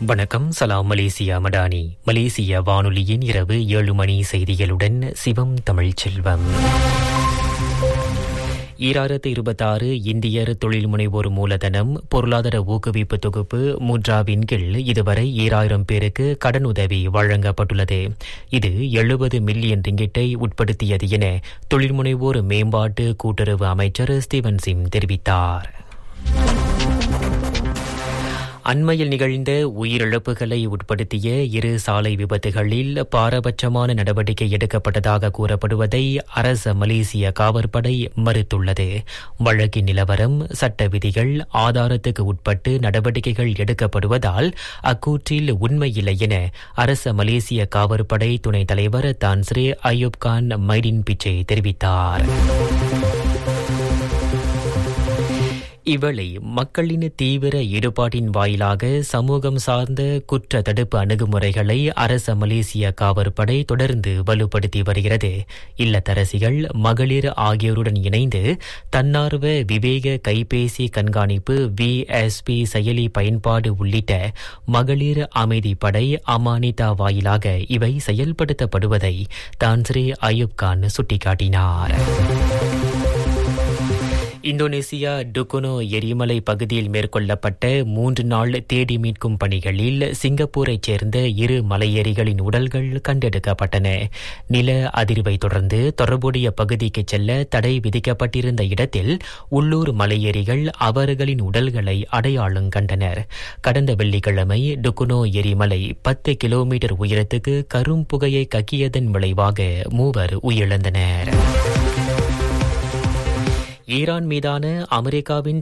வணக்கம் சலாம் மலேசியா மடானி மலேசிய வானொலியின் இரவு ஏழு மணி செய்திகளுடன் சிவம் தமிழ் செல்வம் ஈராயிரத்து இருபத்தாறு இந்தியர் தொழில் முனைவோர் மூலதனம் பொருளாதார ஊக்குவிப்பு தொகுப்பு மூன்றாவின் கீழ் இதுவரை ஈராயிரம் பேருக்கு கடனுதவி வழங்கப்பட்டுள்ளது இது எழுபது மில்லியன் ரிங்கிட்டை உட்படுத்தியது என தொழில் முனைவோர் மேம்பாட்டு கூட்டுறவு அமைச்சர் ஸ்டீவன் சிம் தெரிவித்தார் அண்மையில் நிகழ்ந்த உயிரிழப்புகளை உட்படுத்திய இரு சாலை விபத்துகளில் பாரபட்சமான நடவடிக்கை எடுக்கப்பட்டதாக கூறப்படுவதை அரச மலேசிய காவற்படை மறுத்துள்ளது வழக்கின் நிலவரம் சட்ட விதிகள் ஆதாரத்துக்கு உட்பட்டு நடவடிக்கைகள் எடுக்கப்படுவதால் அக்கூற்றில் உண்மையில்லை என அரச மலேசிய காவற்படை துணைத் தலைவர் தான்ஸ்ரே அயூப் கான் மைடின் பிச்சை தெரிவித்தார் இவளை மக்களின் தீவிர ஈடுபாட்டின் வாயிலாக சமூகம் சார்ந்த குற்ற தடுப்பு அணுகுமுறைகளை அரச மலேசிய காவற்படை தொடர்ந்து வலுப்படுத்தி வருகிறது இல்லத்தரசிகள் மகளிர் ஆகியோருடன் இணைந்து தன்னார்வ விவேக கைபேசி கண்காணிப்பு விஎஸ்பி செயலி பயன்பாடு உள்ளிட்ட மகளிர் அமைதிப்படை அமானிதா வாயிலாக இவை செயல்படுத்தப்படுவதை தான்ஸ்ரீ அயூப் கான் சுட்டிக்காட்டினார் இந்தோனேசியா டுகுனோ எரிமலை பகுதியில் மேற்கொள்ளப்பட்ட மூன்று நாள் தேடி மீட்கும் பணிகளில் சிங்கப்பூரைச் சேர்ந்த இரு மலையேறிகளின் உடல்கள் கண்டெடுக்கப்பட்டன நில அதிர்வை தொடர்ந்து தொடர்புடைய பகுதிக்கு செல்ல தடை விதிக்கப்பட்டிருந்த இடத்தில் உள்ளூர் மலையேறிகள் அவர்களின் உடல்களை அடையாளம் கண்டனர் கடந்த வெள்ளிக்கிழமை டுகுனோ எரிமலை பத்து கிலோமீட்டர் உயரத்துக்கு கரும் புகையை கக்கியதன் விளைவாக மூவர் உயிரிழந்தனர் ஈரான் மீதான அமெரிக்காவின்